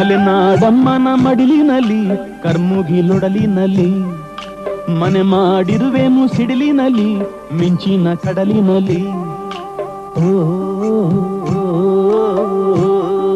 ಮಲೆನಾಡಮ್ಮನ ಮಡಿಲಿನಲ್ಲಿ ಕರ್ಮುಗಿಲೊಡಲಿನಲ್ಲಿ ಮನೆ ಮಾಡಿರುವೆ ಮುಸಿಡಿಲಿನಲ್ಲಿ ಮಿಂಚಿನ ಕಡಲಿನಲ್ಲಿ ಓ, ಓ, ಓ, ಓ.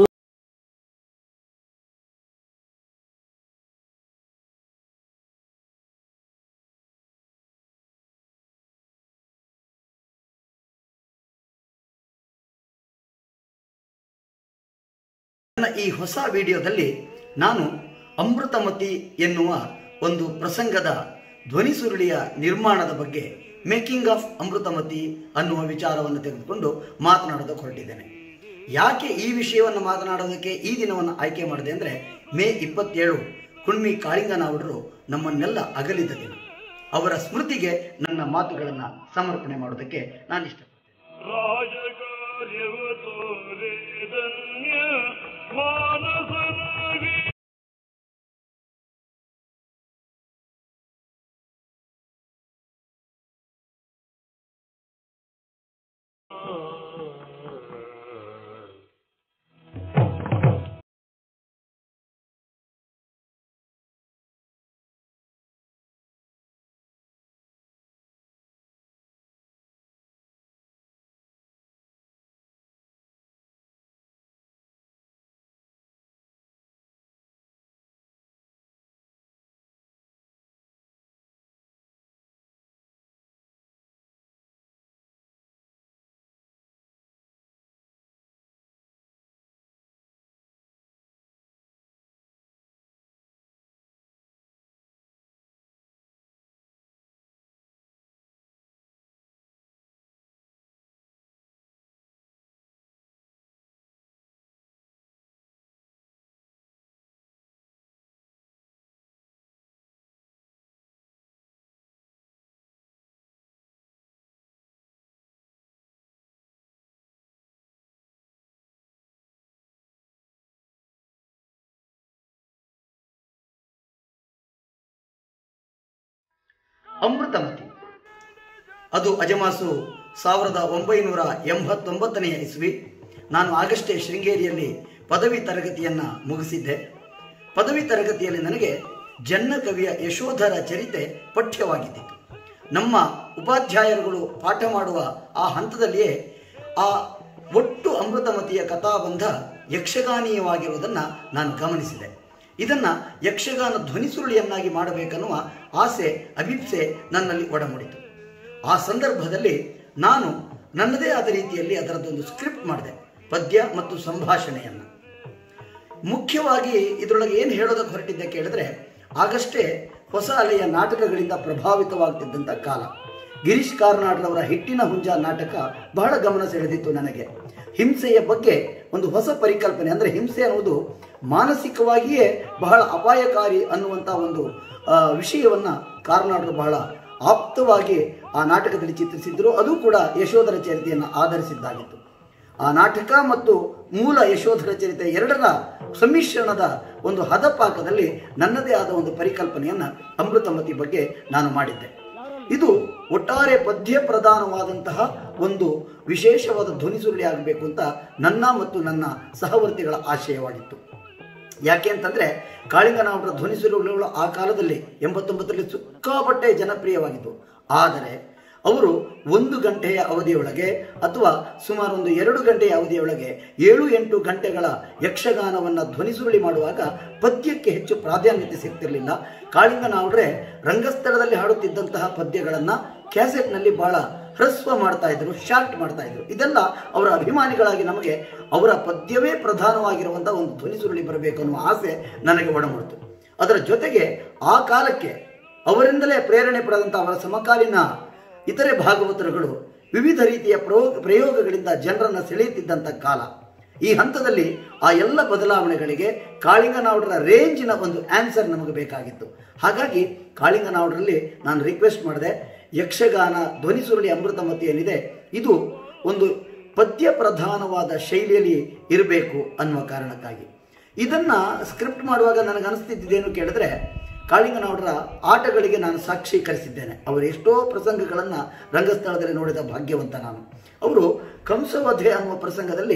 ನನ್ನ ಈ ಹೊಸ ವಿಡಿಯೋದಲ್ಲಿ ನಾನು ಅಮೃತಮತಿ ಎನ್ನುವ ಒಂದು ಪ್ರಸಂಗದ ಧ್ವನಿ ಸುರುಳಿಯ ನಿರ್ಮಾಣದ ಬಗ್ಗೆ ಮೇಕಿಂಗ್ ಆಫ್ ಅಮೃತಮತಿ ಅನ್ನುವ ವಿಚಾರವನ್ನು ತೆಗೆದುಕೊಂಡು ಮಾತನಾಡೋದಕ್ಕೆ ಹೊರಟಿದ್ದೇನೆ ಯಾಕೆ ಈ ವಿಷಯವನ್ನು ಮಾತನಾಡೋದಕ್ಕೆ ಈ ದಿನವನ್ನು ಆಯ್ಕೆ ಮಾಡಿದೆ ಅಂದರೆ ಮೇ ಇಪ್ಪತ್ತೇಳು ಹುಣ್ಮಿ ಕಾಳಿಂಗನವರು ನಮ್ಮನ್ನೆಲ್ಲ ಅಗಲಿದ ದಿನ ಅವರ ಸ್ಮೃತಿಗೆ ನನ್ನ ಮಾತುಗಳನ್ನು ಸಮರ್ಪಣೆ ಮಾಡೋದಕ್ಕೆ ನಾನು ಇಷ್ಟಪಡ್ತೇನೆ ರಾಜಕಾರ್ಯವ ತೋರಿದನ್ಯ ಮಾನಸನಾಗಿ ಅಮೃತಮತಿ ಅದು ಅಜಮಾಸು ಸಾವಿರದ ಒಂಬೈನೂರ ಎಂಬತ್ತೊಂಬತ್ತನೆಯ ಇಸ್ವಿ ನಾನು ಆಗಷ್ಟೇ ಶೃಂಗೇರಿಯಲ್ಲಿ ಪದವಿ ತರಗತಿಯನ್ನು ಮುಗಿಸಿದ್ದೆ ಪದವಿ ತರಗತಿಯಲ್ಲಿ ನನಗೆ ಜನ್ನ ಕವಿಯ ಯಶೋಧರ ಚರಿತೆ ಪಠ್ಯವಾಗಿದ್ದಿತು ನಮ್ಮ ಉಪಾಧ್ಯಾಯರುಗಳು ಪಾಠ ಮಾಡುವ ಆ ಹಂತದಲ್ಲಿಯೇ ಆ ಒಟ್ಟು ಅಮೃತಮತಿಯ ಕಥಾಬಂಧ ಯಕ್ಷಗಾನೀಯವಾಗಿರುವುದನ್ನು ನಾನು ಗಮನಿಸಿದೆ ಇದನ್ನ ಯಕ್ಷಗಾನ ಧ್ವನಿಸುರುಳಿಯನ್ನಾಗಿ ಮಾಡಬೇಕನ್ನುವ ಆಸೆ ಅಭಿಪ್ಸೆ ನನ್ನಲ್ಲಿ ಒಡಮೂಡಿತು ಆ ಸಂದರ್ಭದಲ್ಲಿ ನಾನು ನನ್ನದೇ ಆದ ರೀತಿಯಲ್ಲಿ ಅದರದ್ದೊಂದು ಸ್ಕ್ರಿಪ್ಟ್ ಮಾಡಿದೆ ಪದ್ಯ ಮತ್ತು ಸಂಭಾಷಣೆಯನ್ನು ಮುಖ್ಯವಾಗಿ ಇದರೊಳಗೆ ಏನು ಹೇಳೋದಕ್ಕೆ ಹೊರಟಿದ್ದೆ ಕೇಳಿದ್ರೆ ಆಗಷ್ಟೇ ಹೊಸ ಅಲೆಯ ನಾಟಕಗಳಿಂದ ಪ್ರಭಾವಿತವಾಗ್ತಿದ್ದಂಥ ಕಾಲ ಗಿರೀಶ್ ಕಾರ್ನಾಡ್ರವರ ಹಿಟ್ಟಿನ ಹುಂಜ ನಾಟಕ ಬಹಳ ಗಮನ ಸೆಳೆದಿತ್ತು ನನಗೆ ಹಿಂಸೆಯ ಬಗ್ಗೆ ಒಂದು ಹೊಸ ಪರಿಕಲ್ಪನೆ ಅಂದರೆ ಹಿಂಸೆ ಅನ್ನುವುದು ಮಾನಸಿಕವಾಗಿಯೇ ಬಹಳ ಅಪಾಯಕಾರಿ ಅನ್ನುವಂಥ ಒಂದು ಆ, ವಿಷಯವನ್ನ ಕಾರ್ನಾಡ್ರು ಬಹಳ ಆಪ್ತವಾಗಿ ಆ ನಾಟಕದಲ್ಲಿ ಚಿತ್ರಿಸಿದ್ರು ಅದು ಕೂಡ ಯಶೋಧರ ಚರಿತೆಯನ್ನು ಆಧರಿಸಿದ್ದಾಗಿತ್ತು ಆ ನಾಟಕ ಮತ್ತು ಮೂಲ ಯಶೋಧರ ಚರಿತೆ ಎರಡರ ಸಮ್ಮಿಶ್ರಣದ ಒಂದು ಹದಪಾಕದಲ್ಲಿ ನನ್ನದೇ ಆದ ಒಂದು ಪರಿಕಲ್ಪನೆಯನ್ನ ಅಮೃತಮತಿ ಬಗ್ಗೆ ನಾನು ಮಾಡಿದ್ದೆ ಇದು ಒಟ್ಟಾರೆ ಪದ್ಯ ಪ್ರಧಾನವಾದಂತಹ ಒಂದು ವಿಶೇಷವಾದ ಧ್ವನಿಸುರುಳಿ ಆಗಬೇಕು ಅಂತ ನನ್ನ ಮತ್ತು ನನ್ನ ಸಹವರ್ತಿಗಳ ಆಶಯವಾಗಿತ್ತು ಯಾಕೆ ಅಂತಂದ್ರೆ ಕಾಳಿಂಗನವರ ಧ್ವನಿಸುರುಳಿಗಳು ಆ ಕಾಲದಲ್ಲಿ ಎಂಬತ್ತೊಂಬತ್ತರಲ್ಲಿ ಸಿಕ್ಕಾಪಟ್ಟೆ ಜನಪ್ರಿಯವಾಗಿತ್ತು ಆದರೆ ಅವರು ಒಂದು ಗಂಟೆಯ ಅವಧಿಯೊಳಗೆ ಅಥವಾ ಸುಮಾರು ಒಂದು ಎರಡು ಗಂಟೆಯ ಅವಧಿಯೊಳಗೆ ಏಳು ಎಂಟು ಗಂಟೆಗಳ ಯಕ್ಷಗಾನವನ್ನು ಧ್ವನಿಸುರುಳಿ ಮಾಡುವಾಗ ಪದ್ಯಕ್ಕೆ ಹೆಚ್ಚು ಪ್ರಾಧಾನ್ಯತೆ ಸಿಗ್ತಿರಲಿಲ್ಲ ಕಾಳಿಂಗನವರೇ ರಂಗಸ್ಥಳದಲ್ಲಿ ಹಾಡುತ್ತಿದ್ದಂತಹ ಪದ್ಯಗಳನ್ನು ಕ್ಯಾಸೆಟ್ನಲ್ಲಿ ಬಹಳ ಹ್ರಸ್ವ ಮಾಡ್ತಾ ಇದ್ರು ಶಾರ್ಟ್ ಮಾಡ್ತಾ ಇದ್ರು ಇದೆಲ್ಲ ಅವರ ಅಭಿಮಾನಿಗಳಾಗಿ ನಮಗೆ ಅವರ ಪದ್ಯವೇ ಪ್ರಧಾನವಾಗಿರುವಂಥ ಒಂದು ಧ್ವನಿಸುರುಳಿ ಬರಬೇಕು ಅನ್ನುವ ಆಸೆ ನನಗೆ ಒಡಮೂಡಿತು ಅದರ ಜೊತೆಗೆ ಆ ಕಾಲಕ್ಕೆ ಅವರಿಂದಲೇ ಪ್ರೇರಣೆ ಪಡೆದಂಥ ಅವರ ಸಮಕಾಲೀನ ಇತರೆ ಭಾಗವತರುಗಳು ವಿವಿಧ ರೀತಿಯ ಪ್ರಯೋಗ ಪ್ರಯೋಗಗಳಿಂದ ಜನರನ್ನು ಸೆಳೆಯುತ್ತಿದ್ದಂಥ ಕಾಲ ಈ ಹಂತದಲ್ಲಿ ಆ ಎಲ್ಲ ಬದಲಾವಣೆಗಳಿಗೆ ಕಾಳಿಂಗನವರ ರೇಂಜಿನ ಒಂದು ಆನ್ಸರ್ ನಮಗೆ ಬೇಕಾಗಿತ್ತು ಹಾಗಾಗಿ ಕಾಳಿಂಗನವರಲ್ಲಿ ನಾನು ರಿಕ್ವೆಸ್ಟ್ ಮಾಡಿದೆ ಯಕ್ಷಗಾನ ಧ್ವನಿಸುರುಳಿ ಅಮೃತಮತಿ ಏನಿದೆ ಇದು ಒಂದು ಪದ್ಯ ಪ್ರಧಾನವಾದ ಶೈಲಿಯಲ್ಲಿ ಇರಬೇಕು ಅನ್ನುವ ಕಾರಣಕ್ಕಾಗಿ ಇದನ್ನ ಸ್ಕ್ರಿಪ್ಟ್ ಮಾಡುವಾಗ ನನಗೆ ಅನಿಸ್ತಿದ್ದೇನು ಕೇಳಿದ್ರೆ ಕಾಳಿಂಗನವರ ಆಟಗಳಿಗೆ ನಾನು ಸಾಕ್ಷೀಕರಿಸಿದ್ದೇನೆ ಅವರು ಎಷ್ಟೋ ಪ್ರಸಂಗಗಳನ್ನು ರಂಗಸ್ಥಳದಲ್ಲಿ ನೋಡಿದ ಭಾಗ್ಯವಂತ ನಾನು ಅವರು ಕಂಸವಧೆ ಅನ್ನುವ ಪ್ರಸಂಗದಲ್ಲಿ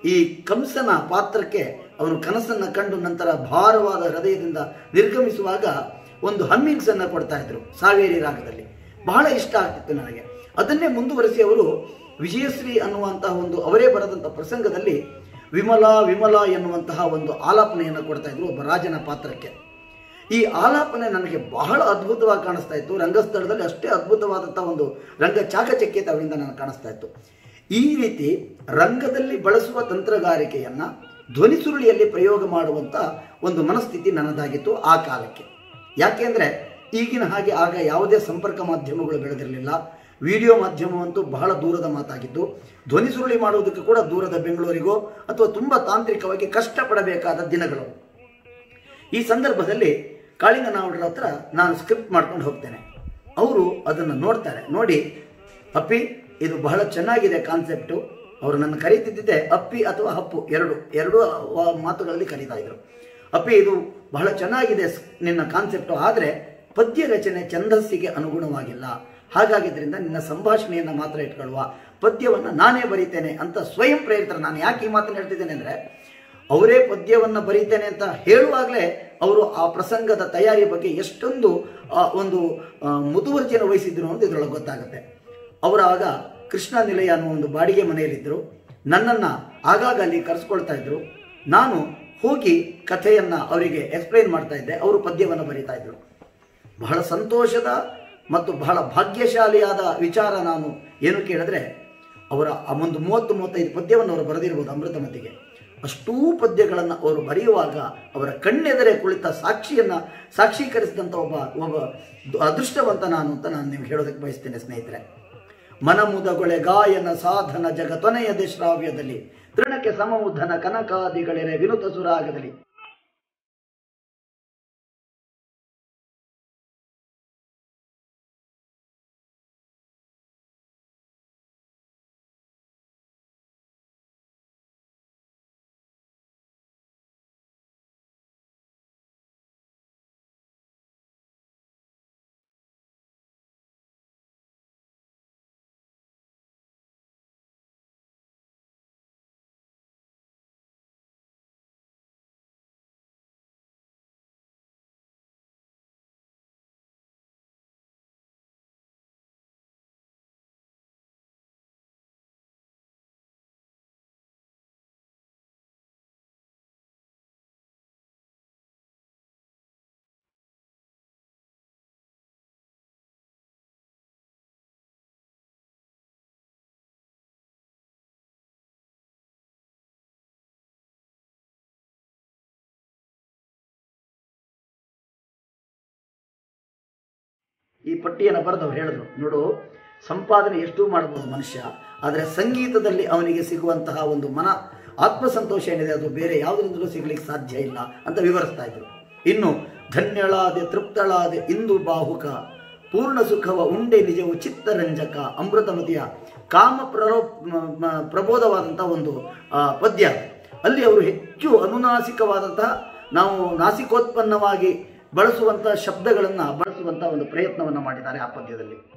ಈ ಕಂಸನ ಪಾತ್ರಕ್ಕೆ ಅವನು ಕನಸನ್ನ ಕಂಡು ನಂತರ ಭಾರವಾದ ಹೃದಯದಿಂದ ನಿರ್ಗಮಿಸುವಾಗ ಒಂದು ಹಮ್ಮಿಂಗ್ಸ್ ಅನ್ನ ಕೊಡ್ತಾ ಇದ್ರು ಸಾವೇರಿ ರಾಗದಲ್ಲಿ ಬಹಳ ಇಷ್ಟ ಆಗ್ತಿತ್ತು ನನಗೆ ಅದನ್ನೇ ಮುಂದುವರಿಸಿ ಅವರು ವಿಜಯಶ್ರೀ ಅನ್ನುವಂತಹ ಒಂದು ಅವರೇ ಬರೆದಂತಹ ಪ್ರಸಂಗದಲ್ಲಿ ವಿಮಲ ವಿಮಲ ಎನ್ನುವಂತಹ ಒಂದು ಆಲಾಪನೆಯನ್ನು ಕೊಡ್ತಾ ಇದ್ರು ಒಬ್ಬ ರಾಜನ ಪಾತ್ರಕ್ಕೆ ಈ ಆಲಾಪನೆ ನನಗೆ ಬಹಳ ಅದ್ಭುತವಾಗಿ ಕಾಣಿಸ್ತಾ ಇತ್ತು ರಂಗಸ್ಥಳದಲ್ಲಿ ಅಷ್ಟೇ ಅದ್ಭುತವಾದಂತಹ ಒಂದು ರಂಗ ಚಾಕಚಕ್ಯತೆ ಅವರಿಂದ ನನಗೆ ಕಾಣಿಸ್ತಾ ಇತ್ತು ಈ ರೀತಿ ರಂಗದಲ್ಲಿ ಬಳಸುವ ತಂತ್ರಗಾರಿಕೆಯನ್ನ ಧ್ವನಿ ಸುರುಳಿಯಲ್ಲಿ ಪ್ರಯೋಗ ಮಾಡುವಂತ ಒಂದು ಮನಸ್ಥಿತಿ ನನ್ನದಾಗಿತ್ತು ಆ ಕಾಲಕ್ಕೆ ಯಾಕೆಂದ್ರೆ ಈಗಿನ ಹಾಗೆ ಆಗ ಯಾವುದೇ ಸಂಪರ್ಕ ಮಾಧ್ಯಮಗಳು ಬೆಳೆದಿರಲಿಲ್ಲ ವಿಡಿಯೋ ಮಾಧ್ಯಮವಂತೂ ಬಹಳ ದೂರದ ಮಾತಾಗಿದ್ದು ಧ್ವನಿ ಸುರುಳಿ ಮಾಡುವುದಕ್ಕೆ ಕೂಡ ದೂರದ ಬೆಂಗಳೂರಿಗೋ ಅಥವಾ ತುಂಬಾ ತಾಂತ್ರಿಕವಾಗಿ ಕಷ್ಟಪಡಬೇಕಾದ ದಿನಗಳು ಈ ಸಂದರ್ಭದಲ್ಲಿ ಕಾಳಿಂಗನಾವುಡ್ರ ಹತ್ರ ನಾನು ಸ್ಕ್ರಿಪ್ಟ್ ಮಾಡ್ಕೊಂಡು ಹೋಗ್ತೇನೆ ಅವರು ಅದನ್ನು ನೋಡ್ತಾರೆ ನೋಡಿ ಅಪ್ಪಿ ಇದು ಬಹಳ ಚೆನ್ನಾಗಿದೆ ಕಾನ್ಸೆಪ್ಟು ಅವರು ನನ್ನ ಕರೀತಿದ್ದೆ ಅಪ್ಪಿ ಅಥವಾ ಹಪ್ಪು ಎರಡು ಎರಡು ವ- ಮಾತುಗಳಲ್ಲಿ ಕರೀತಾ ಇದ್ರು ಅಪ್ಪಿ ಇದು ಬಹಳ ಚೆನ್ನಾಗಿದೆ ಸ್- ನಿನ್ನ ಕಾನ್ಸೆಪ್ಟು ಆದರೆ ಪದ್ಯ ರಚನೆ ಛಂದಸ್ಸಿಗೆ ಅನುಗುಣವಾಗಿಲ್ಲ ಹಾಗಾಗಿದ್ರಿಂದ ನಿನ್ನ ಸಂಭಾಷಣೆಯನ್ನು ಮಾತ್ರ ಇಟ್ಕೊಳ್ಳುವ ಪದ್ಯವನ್ನು ನಾನೇ ಬರೀತೇನೆ ಅಂತ ಸ್ವಯಂ ಪ್ರೇರಿತರ ನಾನು ಯಾಕೆ ಈ ಮಾತನ್ನು ಹೇಳ್ತಿದ್ದೇನೆ ಅಂದರೆ ಅವರೇ ಪದ್ಯವನ್ನ ಬರೀತೇನೆ ಅಂತ ಹೇಳುವಾಗಲೇ ಅವರು ಆ ಪ್ರಸಂಗದ ತಯಾರಿ ಬಗ್ಗೆ ಎಷ್ಟೊಂದು ಆ, ಒಂದು ಆ, ಮುತುವರ್ಜಿಯನ್ನು ವಹಿಸಿದ್ರು ಅಂತ ಇದರೊಳಗೆ ಗೊತ್ತಾಗುತ್ತೆ ಅವರು ಆಗ ಕೃಷ್ಣ ನಿಲಯ ಅನ್ನುವ ಒಂದು ಬಾಡಿಗೆ ಮನೆಯಲ್ಲಿದ್ದರು ನನ್ನನ್ನು ಆಗಾಗ ಅಲ್ಲಿ ಕರೆಸ್ಕೊಳ್ತಾ ಇದ್ರು ನಾನು ಹೋಗಿ ಕಥೆಯನ್ನ ಅವರಿಗೆ ಎಕ್ಸ್ಪ್ಲೈನ್ ಮಾಡ್ತಾ ಇದ್ದೆ ಅವರು ಪದ್ಯವನ್ನು ಬರೀತಾ ಇದ್ರು ಬಹಳ ಸಂತೋಷದ ಮತ್ತು ಬಹಳ ಭಾಗ್ಯಶಾಲಿಯಾದ ವಿಚಾರ ನಾನು ಏನು ಕೇಳಿದ್ರೆ ಅವರ ಆ ಒಂದು ಮೂವತ್ತು ಮೂವತ್ತೈದು ಪದ್ಯವನ್ನು ಅವರು ಬರೆದಿರ್ಬೋದು ಅಮೃತಮತಿಗೆ ಅಷ್ಟೂ ಪದ್ಯಗಳನ್ನು ಅವರು ಬರೆಯುವಾಗ ಅವರ ಕಣ್ಣೆದರೆ ಕುಳಿತ ಸಾಕ್ಷಿಯನ್ನ ಸಾಕ್ಷೀಕರಿಸಿದಂಥ ಒಬ್ಬ ಒಬ್ಬ ದು- ಅದೃಷ್ಟವಂತ ನಾನು ಅಂತ ನಾನು ನಿಮ್ಗೆ ಹೇಳೋದಕ್ಕೆ ಬಯಸ್ತೇನೆ ಸ್ನೇಹಿತರೆ ಮನಮುದಗೊಳೆ ಗಾಯನ ಸಾಧನ ಜಗತೊನೆಯದೆ ಶ್ರಾವ್ಯದಲ್ಲಿ ತೃಣಕ್ಕೆ ಸಮಮುಧನ ಕನಕಾದಿಗಳೆರೆ ವಿನುತ ಸುರಾಗದಲ್ಲಿ ಈ ಪಟ್ಟಿಯನ್ನು ಬರೆದು ಅವ್ರು ಹೇಳಿದ್ರು ನೋಡು ಸಂಪಾದನೆ ಎಷ್ಟು ಮಾಡಬಹುದು ಮನುಷ್ಯ ಆದರೆ ಸಂಗೀತದಲ್ಲಿ ಅವನಿಗೆ ಸಿಗುವಂತಹ ಒಂದು ಮನ ಆತ್ಮಸಂತೋಷ ಏನಿದೆ ಅದು ಬೇರೆ ಯಾವುದರಿಂದಲೂ ಸಿಗ್ಲಿಕ್ಕೆ ಸಾಧ್ಯ ಇಲ್ಲ ಅಂತ ವಿವರಿಸ್ತಾ ಇದ್ರು ಇನ್ನು ಧನ್ಯಳಾದೆ ತೃಪ್ತಳಾದೆ ಇಂದು ಬಾಹುಕ ಪೂರ್ಣ ಸುಖವ ಉಂಡೆ ನಿಜವು ಚಿತ್ತರಂಜಕ ಅಮೃತಮತಿಯ ಕಾಮ ಪ್ರರೋ ಮ- ಮ- ಪ್ರಬೋಧವಾದಂತಹ ಒಂದು ಆ, ಪದ್ಯ ಅಲ್ಲಿ ಅವರು ಹೆಚ್ಚು ಅನುನಾಸಿಕವಾದಂತಹ ನಾವು ನಾಸಿಕೋತ್ಪನ್ನವಾಗಿ ಬಳಸುವಂತಹ ಶಬ್ದಗಳನ್ನ ಬಳಸುವಂತಹ ಒಂದು ಪ್ರಯತ್ನವನ್ನ ಮಾಡಿದ್ದಾರೆ ಆ ಪದ್ಯದಲ್ಲಿ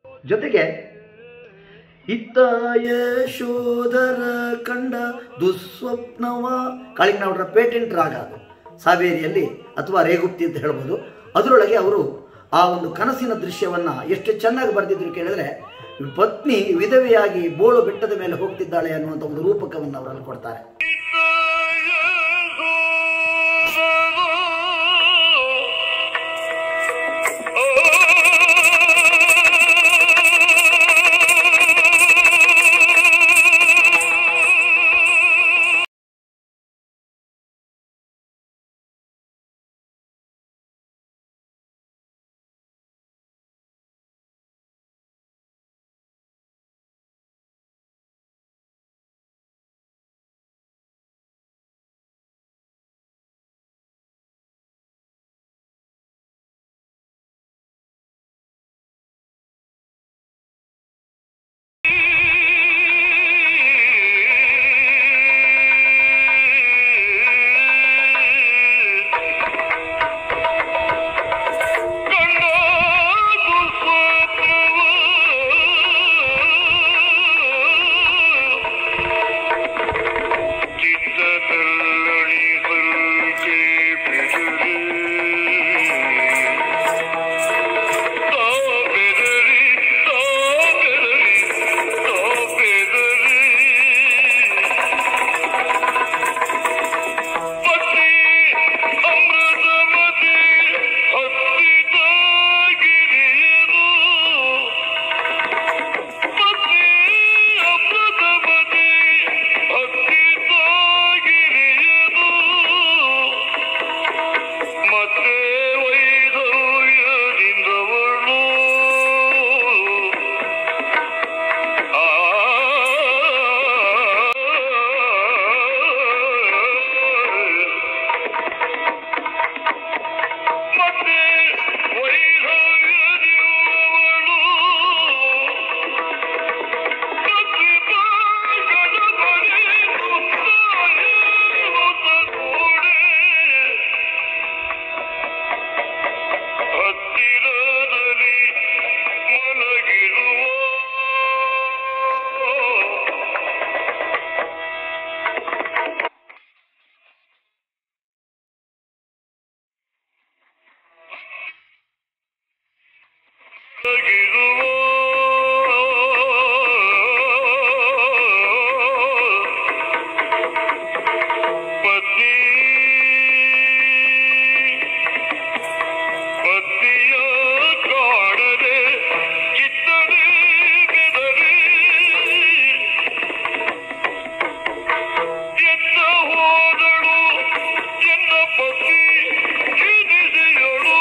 ಜೊತೆಗೆ ಇತ್ತ ಯಶೋಧರ ಕಂಡ ದುಸ್ವಪ್ನವ ಕಾಳಿಂಗನವರ ಪೇಟೆಂಟ್ ರಾಗ ಅದು ಸಾವೇರಿಯಲ್ಲಿ ಅಥವಾ ರೇಗುಪ್ತಿ ಅಂತ ಹೇಳ್ಬೋದು ಅದರೊಳಗೆ ಅವರು ಆ ಒಂದು ಕನಸಿನ ದೃಶ್ಯವನ್ನ ಎಷ್ಟು ಚೆನ್ನಾಗಿ ಬರೆದಿದ್ರು ಕೇಳಿದ್ರೆ ಪತ್ನಿ ವಿಧವೆಯಾಗಿ ಬೋಳು ಬೆಟ್ಟದ ಮೇಲೆ ಹೋಗ್ತಿದ್ದಾಳೆ ಅನ್ನುವಂಥ ಒಂದು ರೂಪಕವನ್ನು ಅವರಲ್ಲಿ ಕೊಡ್ತಾರೆ ಮತ್ತೆ ವೈಧವ್ಯದಿಂದವಳು ಆ ಮತ್ತೆ ವೈಧವ್ಯದಿಂದವಳು ಪ್ರತಿಭಾಗದ ಬಳಿ ಕೂಡೆ ಹತ್ತಿರದಲ್ಲಿ ಮಲಗಿರುವ ಪತ್ನಿ ಪತ್ನಿಯ ಕಾಣದೆ ಚಿತ್ತದೆ ಬೆದರಿ ಎತ್ತ ಹೋದಳು ಎನ್ನ ಪತ್ನಿ ಕ್ಷೀಣಿಸಿದಳು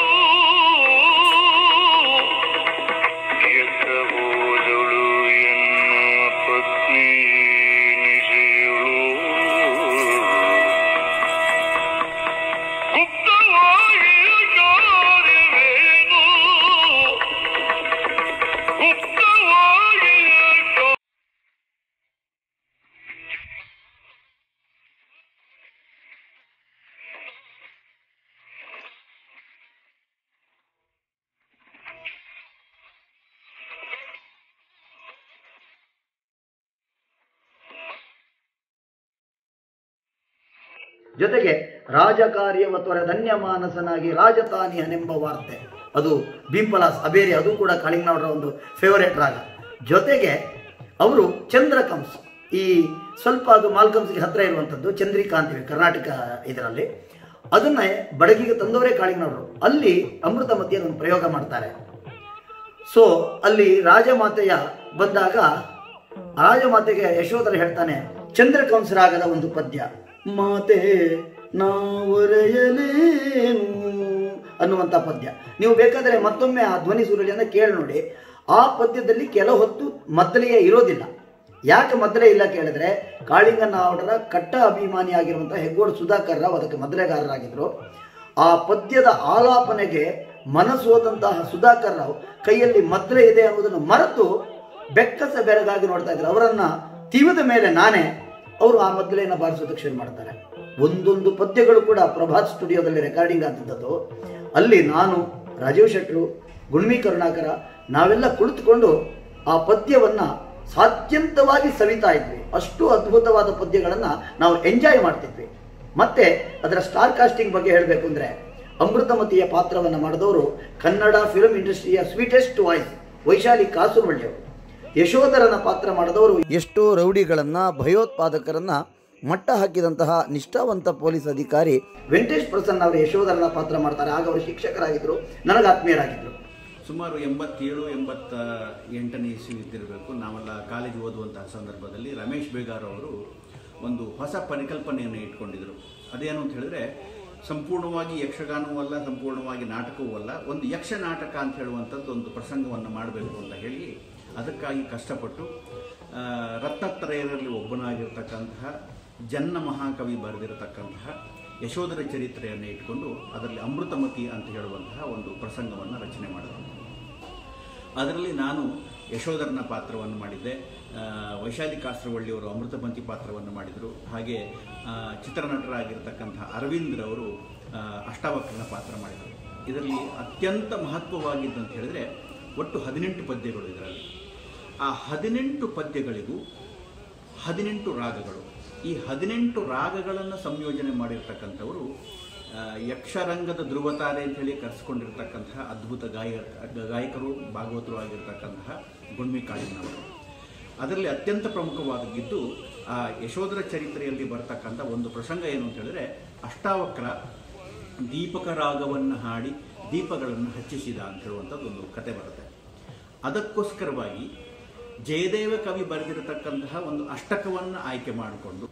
ಎತ್ತ ಹೋದಳು ಎನ್ನ ಪತ್ನಿ ನಿಜೆಯಳು ಗುಪ್ತವಾಗಿಯ ಕಾರ್ಯವೇನು ಗುಪ್ತವಾಗಿಯ ಕಾ- ಜೊತೆಗೆ ರಾಜಕಾರ್ಯವ ಧನ್ಯ ಮಾನಸನಾಗಿ ರಾಜತಾನಿಯನೆಂಬ ವಾರ್ತೆ ಅದು ಬಿಂಪಲಾಸ್ ಅಬೇರಿ ಅದು ಕೂಡ ಕಾಳಿಂಗನವರ ಒಂದು ಫೇವರೇಟ್ ರಾಗ ಜೊತೆಗೆ ಅವರು ಚಂದ್ರಕಂಸ್ ಈ ಸ್ವಲ್ಪ ಅದು ಮಾಲ್ಕಂಸ್ಗೆ ಹತ್ರ ಇರುವಂಥದ್ದು ಚಂದ್ರಿಕಾ ಅಂತೀವಿ ಕರ್ನಾಟಕ ಇದರಲ್ಲಿ ಅದನ್ನ ಬಡಗಿಗೆ ತಂದವರೇ ಕಾಳಿಂಗನವರು ಅಲ್ಲಿ ಅಮೃತಮತಿಯನ್ನು ಒಂದು ಪ್ರಯೋಗ ಮಾಡ್ತಾರೆ ಸೊ ಅಲ್ಲಿ ರಾಜಮಾತೆಯ ಬಂದಾಗ ರಾಜಮಾತೆಗೆ ಯಶೋಧರ ಹೇಳ್ತಾನೆ ಚಂದ್ರಕಂಸ ರಾಗದ ಒಂದು ಪದ್ಯ ಮಾತೆ ನಾವೊರೆಯಲೇನು ಅನ್ನುವಂಥ ಪದ್ಯ ನೀವು ಬೇಕಾದರೆ ಮತ್ತೊಮ್ಮೆ ಆ ಧ್ವನಿ ಸುರುಳಿಯನ್ನು ಕೇಳಿ ನೋಡಿ ಆ ಪದ್ಯದಲ್ಲಿ ಕೆಲ ಹೊತ್ತು ಮದ್ದಲೆಯೇ ಇರೋದಿಲ್ಲ ಯಾಕೆ ಮದ್ದಲೆ ಇಲ್ಲ ಕೇಳಿದ್ರೆ ಕಾಳಿಂಗನ ಅವರ ಕಟ್ಟ ಅಭಿಮಾನಿ ಆಗಿರುವಂತಹ ಹೆಗ್ಗೋಡು ಸುಧಾಕರ್ ರಾವ್ ಅದಕ್ಕೆ ಮದ್ದಲೆಗಾರರಾಗಿದ್ರು ಆ ಪದ್ಯದ ಆಲಾಪನೆಗೆ ಮನಸೋದಂತಹ ಸುಧಾಕರ್ ರಾವ್ ಕೈಯಲ್ಲಿ ಮದ್ರೆ ಇದೆ ಅನ್ನೋದನ್ನು ಮರೆತು ಬೆಕ್ಕಸ ಬೆರಗಾಗಿ ನೋಡ್ತಾ ಇದ್ರು ಅವರನ್ನ ತಿವಿದ ಮೇಲೆ ನಾನೇ ಅವರು ಆ ಮದ್ದಲೆಯನ್ನು ಬಾರಿಸೋದಕ್ಕೆ ಶುರು ಮಾಡ್ತಾರೆ ಒಂದೊಂದು ಪದ್ಯಗಳು ಕೂಡ ಪ್ರಭಾತ್ ಸ್ಟುಡಿಯೋದಲ್ಲಿ ರೆಕಾರ್ಡಿಂಗ್ ಆಗ್ತಿದ್ದದ್ದು ಅಲ್ಲಿ ನಾನು ರಾಜೀವ್ ಶೆಟ್ರು ಗುಣ್ಮಿ ಕರುಣಾಕರ ನಾವೆಲ್ಲ ಕುಳಿತುಕೊಂಡು ಆ ಪದ್ಯವನ್ನ ಸಾಧ್ಯಂತವಾಗಿ ಸವಿತಾ ಇದ್ವಿ ಅಷ್ಟು ಅದ್ಭುತವಾದ ಪದ್ಯಗಳನ್ನ ನಾವು ಎಂಜಾಯ್ ಮಾಡ್ತಿದ್ವಿ ಮತ್ತೆ ಅದರ ಸ್ಟಾರ್ ಕಾಸ್ಟಿಂಗ್ ಬಗ್ಗೆ ಹೇಳಬೇಕು ಅಂದ್ರೆ ಅಮೃತಮತಿಯ ಪಾತ್ರವನ್ನು ಮಾಡಿದವರು ಕನ್ನಡ ಫಿಲ್ಮ್ ಇಂಡಸ್ಟ್ರಿಯ ಸ್ವೀಟೆಸ್ಟ್ ವಾಯ್ಸ್ ವೈಶಾಲಿ ಕಾಸರವಳ್ಳಿಯವರು ಯಶೋಧರನ ಪಾತ್ರ ಮಾಡಿದವರು ಎಷ್ಟೋ ರೌಡಿಗಳನ್ನ ಭಯೋತ್ಪಾದಕರನ್ನ ಮಟ್ಟ ಹಾಕಿದಂತಹ ನಿಷ್ಠಾವಂತ ಪೊಲೀಸ್ ಅಧಿಕಾರಿ ವೆಂಕಟೇಶ್ ಪ್ರಸನ್ನ ಅವರು ಯಶೋಧರನ ಪಾತ್ರ ಮಾಡ್ತಾರೆ ಆಗ ಅವರು ಶಿಕ್ಷಕರಾಗಿದ್ದರು ನನಗೆ ಆತ್ಮೀಯರಾಗಿದ್ದರು ಸುಮಾರು ಎಂಬತ್ತೇಳು ಎಂಬತ್ತ ಎಂಟನೇ ಇಸ್ವಿ ಇದ್ದಿರಬೇಕು ನಾವೆಲ್ಲ ಕಾಲೇಜ್ ಓದುವಂತಹ ಸಂದರ್ಭದಲ್ಲಿ ರಮೇಶ್ ಬೇಗಾರ್ ಅವರು ಒಂದು ಹೊಸ ಪರಿಕಲ್ಪನೆಯನ್ನು ಇಟ್ಕೊಂಡಿದ್ರು ಅದೇನು ಅಂತ ಹೇಳಿದ್ರೆ ಸಂಪೂರ್ಣವಾಗಿ ಯಕ್ಷಗಾನವೂ ಅಲ್ಲ ಸಂಪೂರ್ಣವಾಗಿ ನಾಟಕವೂ ಅಲ್ಲ ಒಂದು ಯಕ್ಷ ನಾಟಕ ಅಂತ ಹೇಳುವಂಥದ್ದು ಒಂದು ಪ್ರಸಂಗವನ್ನು ಮಾಡಬೇಕು ಅಂತ ಹೇಳಿ ಅದಕ್ಕಾಗಿ ಕಷ್ಟಪಟ್ಟು ಆ, ರತ್ನತ್ರಯರಲ್ಲಿ ಒಬ್ಬನಾಗಿರ್ತಕ್ಕಂತಹ ಜನ್ನ ಮಹಾಕವಿ ಬರೆದಿರತಕ್ಕಂತಹ ಯಶೋಧರ ಚರಿತ್ರೆಯನ್ನು ಇಟ್ಕೊಂಡು ಅದರಲ್ಲಿ ಅಮೃತಮತಿ ಅಂತ ಹೇಳುವಂತಹ ಒಂದು ಪ್ರಸಂಗವನ್ನು ರಚನೆ ಮಾಡಿದರು ಅದರಲ್ಲಿ ನಾನು ಯಶೋಧರನ ಪಾತ್ರವನ್ನು ಮಾಡಿದ್ದೆ ಆ, ವೈಶಾಲಿ ಕಾಸರವಳ್ಳಿಯವರು ಅಮೃತಮತಿ ಪಾತ್ರವನ್ನು ಮಾಡಿದರು ಹಾಗೆ ಆ, ಚಿತ್ರನಟರಾಗಿರ್ತಕ್ಕಂತಹ ಅರವಿಂದ್ರವರು ಆ, ಅಷ್ಟಾವಕ್ರನ ಪಾತ್ರ ಮಾಡಿದರು ಇದರಲ್ಲಿ ಅತ್ಯಂತ ಮಹತ್ವವಾಗಿದ್ದು ಅಂತ ಹೇಳಿದ್ರೆ ಒಟ್ಟು ಹದಿನೆಂಟು ಪದ್ಯಗಳು ಇದರಲ್ಲಿ ಆ ಹದಿನೆಂಟು ಪದ್ಯಗಳಿಗೂ ಹದಿನೆಂಟು ರಾಗಗಳು ಈ ಹದಿನೆಂಟು ರಾಗಗಳನ್ನು ಸಂಯೋಜನೆ ಮಾಡಿರ್ತಕ್ಕಂಥವರು ಆ, ಯಕ್ಷರಂಗದ ಧ್ರುವತಾರೆ ಅಂತ ಹೇಳಿ ಕರೆಸ್ಕೊಂಡಿರ್ತಕ್ಕಂತಹ ಅದ್ಭುತ ಗಾಯ ಗಾಯಕರು ಭಾಗವತರು ಆಗಿರ್ತಕ್ಕಂತಹ ಗುಣ್ಮಿ ಕಾಳಿನವರು ಅದರಲ್ಲಿ ಅತ್ಯಂತ ಪ್ರಮುಖವಾಗಿದ್ದು ಆ ಯಶೋಧರ ಚರಿತ್ರೆಯಲ್ಲಿ ಬರ್ತಕ್ಕಂಥ ಒಂದು ಪ್ರಸಂಗ ಏನು ಅಂತ ಹೇಳಿದ್ರೆ ಅಷ್ಟಾವಕ್ರ ದೀಪಕ ರಾಗವನ್ನು ಹಾಡಿ ದೀಪಗಳನ್ನು ಹಚ್ಚಿಸಿದ ಅಂತ ಹೇಳುವಂಥದ್ದು ಒಂದು ಕತೆ ಬರುತ್ತೆ ಅದಕ್ಕೋಸ್ಕರವಾಗಿ ಜಯದೇವ ಕವಿ ಬರೆದಿರತಕ್ಕಂತಹ ಒಂದು ಅಷ್ಟಕವನ್ನು ಆಯ್ಕೆ ಮಾಡಿಕೊಂಡು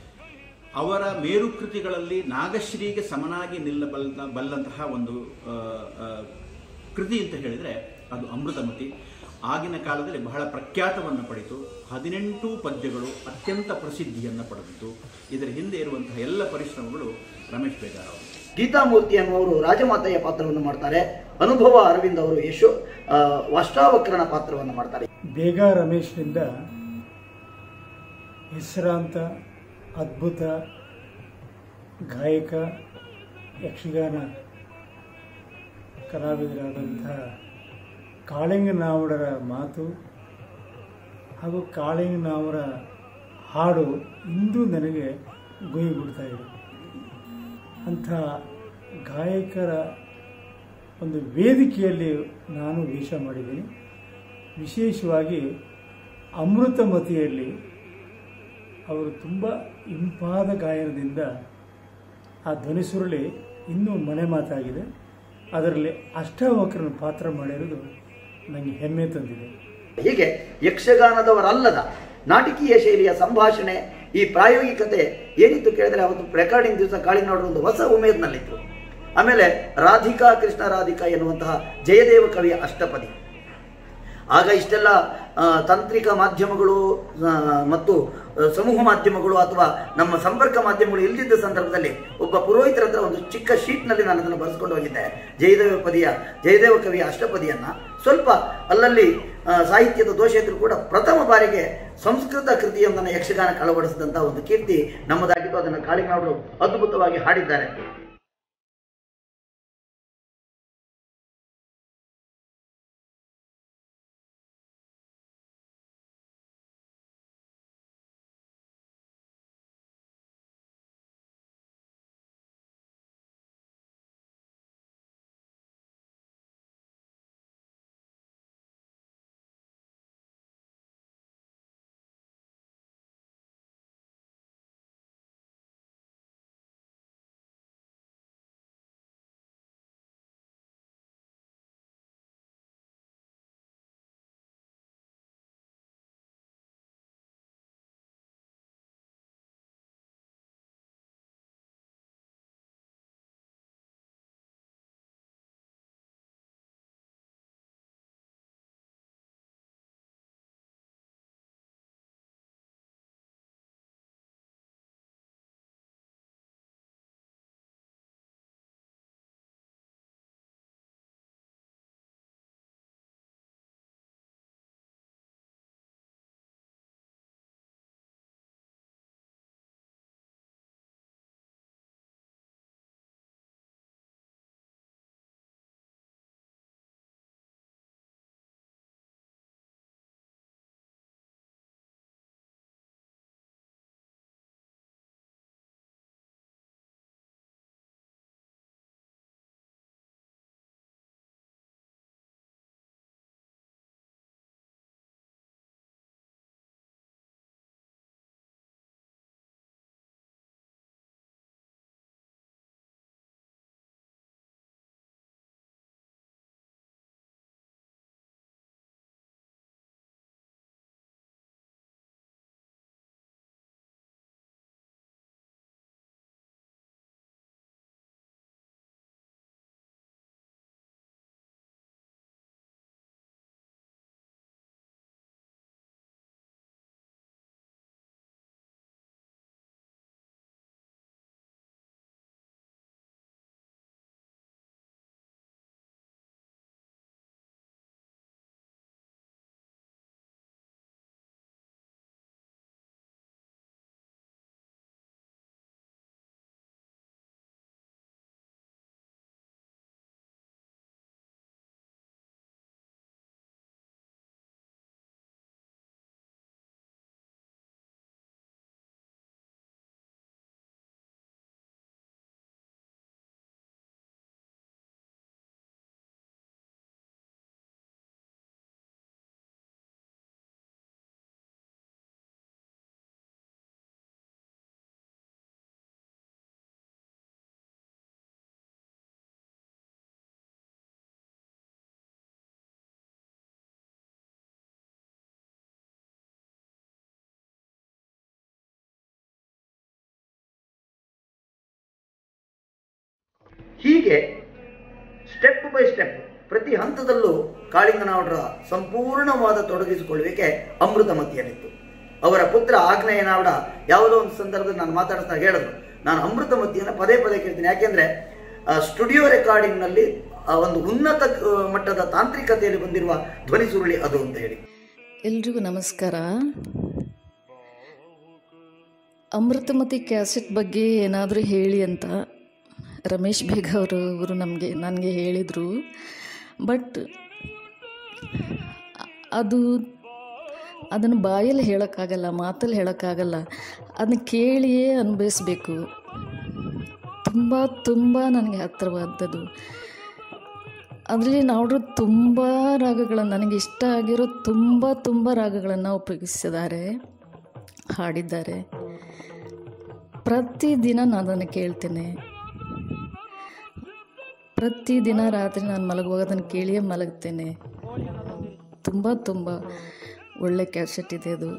ಅವರ ಮೇರುಕೃತಿಗಳಲ್ಲಿ ನಾಗಶ್ರೀಗೆ ಸಮನಾಗಿ ನಿಲ್ಲಬಲ್ಲ ಬಲ್ಲಂತಹ ಒಂದು ಆ, ಆ, ಕೃತಿ ಅಂತ ಹೇಳಿದರೆ ಅದು ಅಮೃತಮತಿ ಆಗಿನ ಕಾಲದಲ್ಲಿ ಬಹಳ ಪ್ರಖ್ಯಾತವನ್ನು ಪಡೆಯಿತು ಹದಿನೆಂಟು ಪದ್ಯಗಳು ಅತ್ಯಂತ ಪ್ರಸಿದ್ಧಿಯನ್ನು ಪಡೆದಿತ್ತು ಇದರ ಹಿಂದೆ ಇರುವಂತಹ ಎಲ್ಲ ಪರಿಶ್ರಮಗಳು ರಮೇಶ್ ಬೇಗಾರ್ ಅವರು ಗೀತಾಮೂರ್ತಿ ಅನ್ನುವರು ರಾಜಮಾತೆಯ ಪಾತ್ರವನ್ನು ಮಾಡ್ತಾರೆ ಅನುಭವ ಅರವಿಂದ್ ಅವರು ಯಶೋ ಆ, ಅಷ್ಟಾವಕ್ರನ ಪಾತ್ರವನ್ನು ಮಾಡ್ತಾರೆ ಬೇಗ ರಮೇಶ್ನಿಂದ ಹೆಸರಾಂತ ಅದ್ಭುತ ಗಾಯಕ ಯಕ್ಷಗಾನ ಕಲಾವಿದರಾದಂಥ ಕಾಳಿಂಗನಾವಡರ ಮಾತು ಹಾಗೂ ಕಾಳಿಂಗನಾವರ ಹಾಡು ಇಂದು ನನಗೆ ಗುಯಿ ಬಿಡ್ತಾ ಇದೆ ಅಂಥ ಗಾಯಕರ ಒಂದು ವೇದಿಕೆಯಲ್ಲಿ ನಾನು ವೇಷ ಮಾಡಿದ್ದೀನಿ ವಿಶೇಷವಾಗಿ ಅಮೃತಮತಿಯಲ್ಲಿ ಅವರು ತುಂಬ ಇಂಪಾದ ಗಾಯನದಿಂದ ಆ ಧ್ವನಿಸುರುಳಿ ಇನ್ನೂ ಮನೆ ಮಾತಾಗಿದೆ ಅದರಲ್ಲಿ ಅಷ್ಟಾವಕ್ರನ ಪಾತ್ರ ಮಾಡಿರೋದು ನನಗೆ ಹೆಮ್ಮೆ ತಂದಿದೆ ಹೀಗೆ ಯಕ್ಷಗಾನದವರಲ್ಲದ ನಾಟಕೀಯ ಶೈಲಿಯ ಸಂಭಾಷಣೆ ಈ ಪ್ರಾಯೋಗಿಕತೆ ಏನಿತ್ತು ಕೇಳಿದ್ರೆ ಅವತ್ತು ರೆಕಾರ್ಡಿಂಗ್ ದಿವಸ ಕಾಳಿನಾಡು ಒಂದು ಹೊಸ ಉಮೇದ್ನಲ್ಲಿತ್ತು ಆಮೇಲೆ ರಾಧಿಕಾ ಕೃಷ್ಣ ರಾಧಿಕಾ ಎನ್ನುವಂತಹ ಜಯದೇವ ಕವಿಯ ಅಷ್ಟಪದಿ ಆಗ ಇಷ್ಟೆಲ್ಲ ಆ, ತಾಂತ್ರಿಕ ಮಾಧ್ಯಮಗಳು ಆ, ಮತ್ತು ಆ, ಸಮೂಹ ಮಾಧ್ಯಮಗಳು ಅಥವಾ ನಮ್ಮ ಸಂಪರ್ಕ ಮಾಧ್ಯಮಗಳು ಇಲ್ಲದಿದ್ದ ಸಂದರ್ಭದಲ್ಲಿ ಒಬ್ಬ ಪುರೋಹಿತರ ಹತ್ರ ಒಂದು ಚಿಕ್ಕ ಶೀಟ್ನಲ್ಲಿ ನಾನು ಅದನ್ನು ಬರೆಸ್ಕೊಂಡು ಹೋಗಿದ್ದೆ ಜಯದೇವ ಪದಿಯ ಜಯದೇವ ಕವಿಯ ಅಷ್ಟಪದಿಯನ್ನ ಸ್ವಲ್ಪ ಅಲ್ಲಲ್ಲಿ ಆ, ಸಾಹಿತ್ಯದ ದೋಷ ಇದ್ರೂ ಕೂಡ ಪ್ರಥಮ ಬಾರಿಗೆ ಸಂಸ್ಕೃತ ಕೃತಿಯೊಂದನ್ನು ಯಕ್ಷಗಾನ ಅಳವಡಿಸಿದಂತಹ ಒಂದು ಕೀರ್ತಿ ನಮ್ಮದಾಗಿದ್ದು ಅದನ್ನು ಕಾಳಿನಾಡು ಅದ್ಭುತವಾಗಿ ಹಾಡಿದ್ದಾರೆ ಹೀಗೆ ಸ್ಟೆಪ್ ಬೈ ಸ್ಟೆಪ್ ಪ್ರತಿ ಹಂತದಲ್ಲೂ ಕಾಳಿಂಗನವರ ಸಂಪೂರ್ಣವಾದ ತೊಡಗಿಸಿಕೊಳ್ಳುವಿಕೆ ಅಮೃತಮತಿಯಲ್ಲಿತ್ತು ಅವರ ಪುತ್ರ ಆಗ್ನೇಯನಾವಡ ಯಾವುದೋ ಒಂದು ಸಂದರ್ಭದಲ್ಲಿ ನಾನು ಮಾತಾಡ್ತಾ ಹೇಳಿದ್ರು ನಾನು ಅಮೃತಮತಿಯನ್ನು ಪದೇ ಪದೇ ಕೇಳ್ತೀನಿ ಯಾಕೆಂದ್ರೆ ಆ, ಸ್ಟುಡಿಯೋ ರೆಕಾರ್ಡಿಂಗ್ನಲ್ಲಿ ಆ ಒಂದು ಉನ್ನತ ಆ, ಮಟ್ಟದ ತಾಂತ್ರಿಕತೆಯಲ್ಲಿ ಬಂದಿರುವ ಧ್ವನಿ ಸುರುಳಿ ಅದು ಅಂತ ಹೇಳಿ ಎಲ್ರಿಗೂ ನಮಸ್ಕಾರ ಅಮೃತಮತಿ ಕ್ಯಾಸೆಟ್ ಬಗ್ಗೆ ಏನಾದರೂ ಹೇಳಿ ಅಂತ ರಮೇಶ್ ಬೇಗ ಅವರು ಅವರು ನಮಗೆ ನನಗೆ ಹೇಳಿದರು ಬಟ್ ಅದು ಅದನ್ನು ಬಾಯಲ್ಲಿ ಹೇಳೋಕ್ಕಾಗಲ್ಲ ಮಾತಲ್ಲಿ ಹೇಳೋಕ್ಕಾಗಲ್ಲ ಅದನ್ನ ಕೇಳಿಯೇ ಅನುಭವಿಸ್ಬೇಕು ತುಂಬ ತುಂಬ ನನಗೆ ಹತ್ತಿರವಾದದ್ದು ಅದರಲ್ಲಿ ನಾವು ತುಂಬ ರಾಗಗಳನ್ನು ನನಗೆ ಇಷ್ಟ ಆಗಿರೋ ತುಂಬ ತುಂಬ ರಾಗಗಳನ್ನು ಉಪಯೋಗಿಸಿದ್ದಾರೆ ಹಾಡಿದ್ದಾರೆ ಪ್ರತಿದಿನ ನಾನು ಅದನ್ನು ಕೇಳ್ತೇನೆ ಪ್ರತಿದಿನ ರಾತ್ರಿ ನಾನು ಮಲಗುವಾಗ ಅದನ್ನು ಕೇಳಿಯೇ ಮಲಗ್ತೇನೆ ತುಂಬ ತುಂಬ ಒಳ್ಳೆ ಕ್ಯಾಸೆಟ್ ಇದೆ ಅದು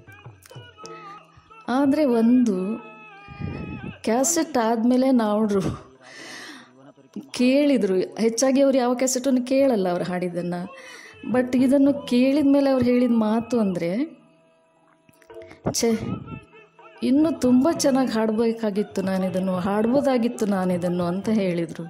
ಆದರೆ ಒಂದು ಕ್ಯಾಸೆಟ್ ಆದಮೇಲೆ ನಾವು ಕೇಳಿದರು ಹೆಚ್ಚಾಗಿ ಅವ್ರು ಯಾವ ಕ್ಯಾಸೆಟನ್ನು ಕೇಳಲ್ಲ ಅವ್ರು ಹಾಡಿದ್ದನ್ನು ಬಟ್ ಇದನ್ನು ಕೇಳಿದ ಮೇಲೆ ಅವ್ರು ಹೇಳಿದ ಮಾತು ಅಂದರೆ ಛೇ ಇನ್ನೂ ತುಂಬ ಚೆನ್ನಾಗಿ ಹಾಡಬೇಕಾಗಿತ್ತು ನಾನಿದನ್ನು ಹಾಡ್ಬೋದಾಗಿತ್ತು ನಾನಿದನ್ನು ಅಂತ ಹೇಳಿದರು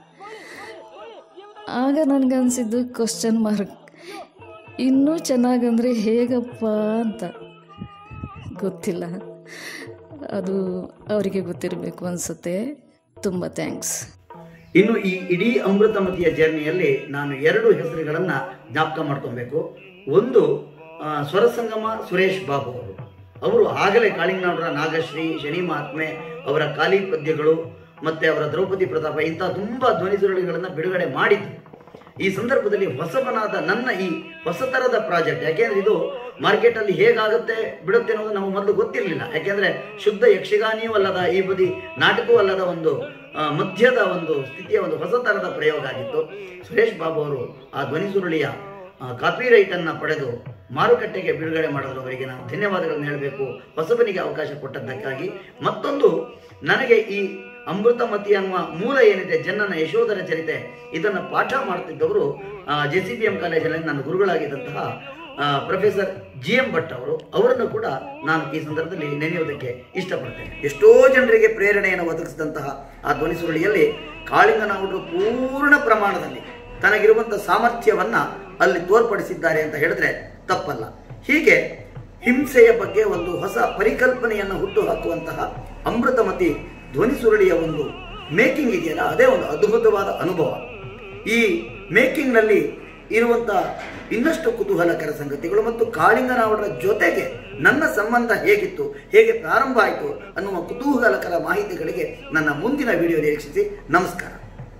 ಆಗ ನನಗನ್ಸಿದ್ದು ಕ್ವಶನ್ ಮಾರ್ಕ್ ಇನ್ನೂ ಚೆನ್ನಾಗಂದರೆ ಹೇಗಪ್ಪ ಅಂತ ಗೊತ್ತಿಲ್ಲ ಅದು ಅವರಿಗೆ ಗೊತ್ತಿರಬೇಕು ಅನಿಸುತ್ತೆ ತುಂಬ ಥ್ಯಾಂಕ್ಸ್ ಇನ್ನು ಈ ಇಡೀ ಅಮೃತಮತಿಯ ಜರ್ನಿಯಲ್ಲಿ ನಾನು ಎರಡು ಹೆಸರುಗಳನ್ನ ಜ್ಞಾಪಕ ಮಾಡ್ಕೊಬೇಕು ಒಂದು ಆ, ಸ್ವರಸಂಗಮ ಸುರೇಶ್ ಬಾಬು ಅವರು ಅವರು ಆಗಲೇ ಕಾಳಿಂಗನವರ ನಾಗಶ್ರೀ ಶನಿ ಮಹಾತ್ಮೆ ಅವರ ಖಾಲಿ ಪದ್ಯಗಳು ಮತ್ತೆ ಅವರ ದ್ರೌಪದಿ ಪ್ರತಾಪ ಇಂಥ ತುಂಬಾ ಧ್ವನಿ ಸುರುಳಿಗಳನ್ನ ಬಿಡುಗಡೆ ಮಾಡಿದ್ರು ಈ ಸಂದರ್ಭದಲ್ಲಿ ಹೊಸಬನಾದ ನನ್ನ ಈ ಹೊಸ ತರದ ಪ್ರಾಜೆಕ್ಟ್ ಯಾಕೆಂದ್ರೆ ಇದು ಮಾರ್ಕೆಟ್ ಅಲ್ಲಿ ಹೇಗಾಗುತ್ತೆ ಬಿಡುತ್ತೆ ಅನ್ನೋದು ನಮಗೆ ಮೊದಲು ಗೊತ್ತಿರಲಿಲ್ಲ ಯಾಕೆಂದ್ರೆ ಶುದ್ಧ ಯಕ್ಷಗಾನಿಯೂ ಅಲ್ಲದ ಈ ಬದಿ ನಾಟಕವೂ ಅಲ್ಲದ ಒಂದು ಆ, ಮಧ್ಯದ ಒಂದು ಸ್ಥಿತಿಯ ಒಂದು ಹೊಸ ತರದ ಪ್ರಯೋಗ ಆಗಿತ್ತು ಸುರೇಶ್ ಬಾಬು ಅವರು ಆ ಧ್ವನಿ ಸುರುಳಿಯ ಕಾಪಿ ರೈಟ್ ಅನ್ನ ಪಡೆದು ಮಾರುಕಟ್ಟೆಗೆ ಬಿಡುಗಡೆ ಮಾಡಿದ್ರು ಅವರಿಗೆ ನಾನು ಧನ್ಯವಾದಗಳನ್ನು ಹೇಳಬೇಕು ಹೊಸಬನಿಗೆ ಅವಕಾಶ ಕೊಟ್ಟದ್ದಕ್ಕಾಗಿ ಮತ್ತೊಂದು ನನಗೆ ಈ ಅಮೃತಮತಿ ಅನ್ನುವ ಮೂಲ ಏನಿದೆ ಜನ್ನನ ಯಶೋಧರ ಚರಿತೆ ಇದನ್ನು ಪಾಠ ಮಾಡ್ತಿದ್ದವರು ಜೆ ಸಿ ಬಿ ಎಂ ಕಾಲೇಜಲ್ಲಿ ನನ್ನ ಗುರುಗಳಾಗಿದ್ದಂತಹ ಆ, ಪ್ರೊಫೆಸರ್ ಜಿ ಎಂ ಭಟ್ ಅವರು ಅವರನ್ನು ಕೂಡ ನಾನು ಈ ಸಂದರ್ಭದಲ್ಲಿ ನೆನೆಯುವುದಕ್ಕೆ ಇಷ್ಟಪಡ್ತೇನೆ ಎಷ್ಟೋ ಜನರಿಗೆ ಪ್ರೇರಣೆಯನ್ನು ಒದಗಿಸಿದಂತಹ ಆ ಧ್ವನಿ ಸುರುಳಿಯಲ್ಲಿ ಕಾಳಿಂಗನವರು ಪೂರ್ಣ ಪ್ರಮಾಣದಲ್ಲಿ ತನಗಿರುವಂತಹ ಸಾಮರ್ಥ್ಯವನ್ನ ಅಲ್ಲಿ ತೋರ್ಪಡಿಸಿದ್ದಾರೆ ಅಂತ ಹೇಳಿದ್ರೆ ತಪ್ಪಲ್ಲ ಹೀಗೆ ಹಿಂಸೆಯ ಬಗ್ಗೆ ಒಂದು ಹೊಸ ಪರಿಕಲ್ಪನೆಯನ್ನು ಹುಟ್ಟು ಹಾಕುವಂತಹ ಅಮೃತಮತಿ ಧ್ವನಿ ಸುರುಳಿಯ ಒಂದು ಮೇಕಿಂಗ್ ಇದೆಯಲ್ಲ ಅದೇ ಒಂದು ಅದ್ಭುತವಾದ ಅನುಭವ ಈ ಮೇಕಿಂಗ್ ನಲ್ಲಿ ಇರುವಂತಹ ಇನ್ನಷ್ಟು ಕುತೂಹಲಕರ ಸಂಗತಿಗಳು ಮತ್ತು ಕಾಳಿಂಗನವರ ಜೊತೆಗೆ ನನ್ನ ಸಂಬಂಧ ಹೇಗಿತ್ತು ಹೇಗೆ ಪ್ರಾರಂಭ ಆಯಿತು ಅನ್ನುವ ಕುತೂಹಲಕರ ಮಾಹಿತಿಗಳಿಗೆ ನನ್ನ ಮುಂದಿನ ವಿಡಿಯೋ ನಿರೀಕ್ಷಿಸಿ ನಮಸ್ಕಾರ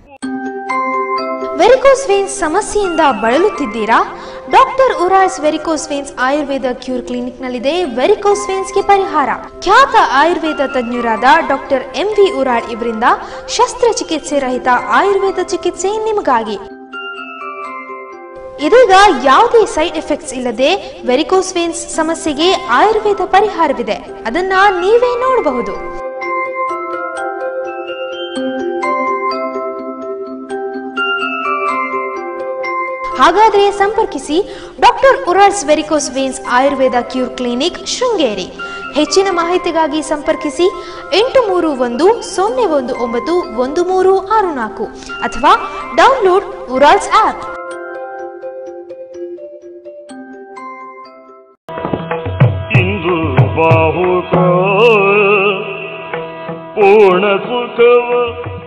ವೆರಿಕೋಸ್ ವೇನ್ಸ್ ಸಮಸ್ಯೆಯಿಂದ ಬಳಲುತ್ತಿದ್ದೀರಾ doctor Urals varicose veins Ayurveda cure ಕ್ಲಿನಿಕ್ನಲ್ಲಿದೆ ವೆರಿಕೋಸ್ ವೇನ್ಸ್ಗೆ ಪರಿಹಾರ ಖ್ಯಾತ ಆಯುರ್ವೇದ ತಜ್ಞರಾದ ಡಾಕ್ಟರ್ ಎಂ ವಿ ಉರಾಳ್ ಇವರಿಂದ ಶಸ್ತ್ರಚಿಕಿತ್ಸೆ ರಹಿತ ಆಯುರ್ವೇದ ಚಿಕಿತ್ಸೆ ನಿಮಗಾಗಿ ಇದೀಗ ಯಾವುದೇ ಸೈಡ್ ಎಫೆಕ್ಟ್ಸ್ ಇಲ್ಲದೆ ವೆರಿಕೋಸ್ ವೇನ್ಸ್ ಸಮಸ್ಯೆಗೆ ಆಯುರ್ವೇದ ಪರಿಹಾರವಿದೆ ಅದನ್ನ ನೀವೇ ನೋಡಬಹುದು ಹಾಗಾದರೆ ಸಂಪರ್ಕಿಸಿ doctor Urals varicose veins Ayurveda cure clinic Sringeri ಹೆಚ್ಚಿನ ಮಾಹಿತಿಗಾಗಿ ಸಂಪರ್ಕಿಸಿ ಎಂಟು ಮೂರು ಒಂದು ಸೊನ್ನೆ ಒಂದು ಒಂಬತ್ತು ಒಂದು ಮೂರು ಆರು ನಾಲ್ಕು ಅಥವಾ ಡೌನ್ಲೋಡ್ ಉರಾಲ್ಸ್ ಆಪ್ ಇಂದು ಬಾಹುಕ ಪೂರ್ಣ ಸುಖವ